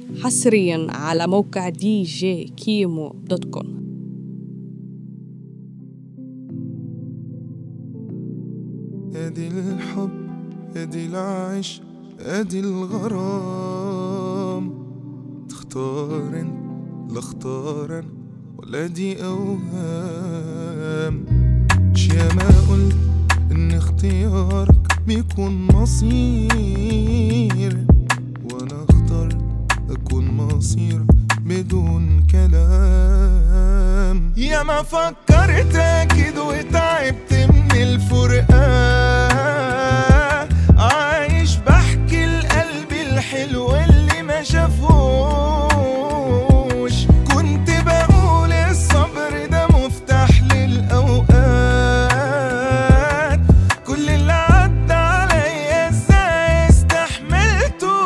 حصريا على موقع دي جي كيمو دوت كوم ادي الحب ادي العيش ادي الغرام تختار انت لا اختار انا ولا دي اوهام يا ما قلت ان اختيارك بيكون مصير وانا اخترت اكون مصيرك بدون كلام يا ما فكرت اكيد وتعبت من الفرقة عايش بحكي القلب الحلو اللي ما شافوش كنت بقول الصبر ده مفتاح للأوقات كل اللي عدى عليا ازاي استحملته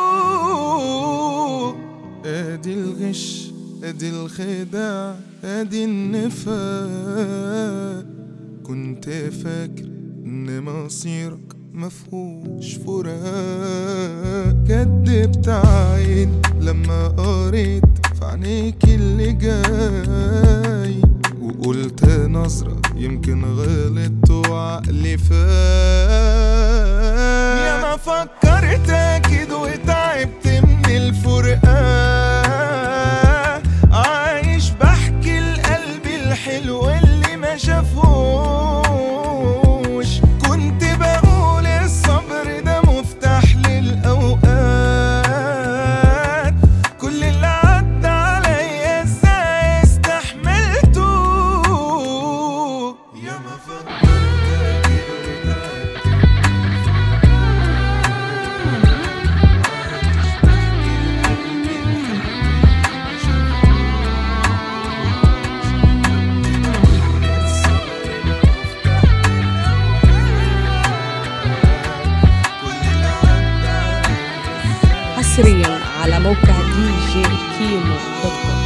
ادي الغش ادي الخداع ادي النفاق كنت فاكر ان مصيرك مفهوش فراق كدبت عين لما قريت في عينيك اللي جاي وقلت نظرة يمكن غلطت وعقلي فاق يا ما فكرت اكيد وتعبت من الفرقة عايش بحكي القلب الحلو اللي ما شافوش كنت بقول الصبر ده مفتاح للأوقات كل اللي عدى عليا ازاي استحملته يا ما فكرت أكيد وتعبت حصريا على موقع دي جي كيمو دوت كوم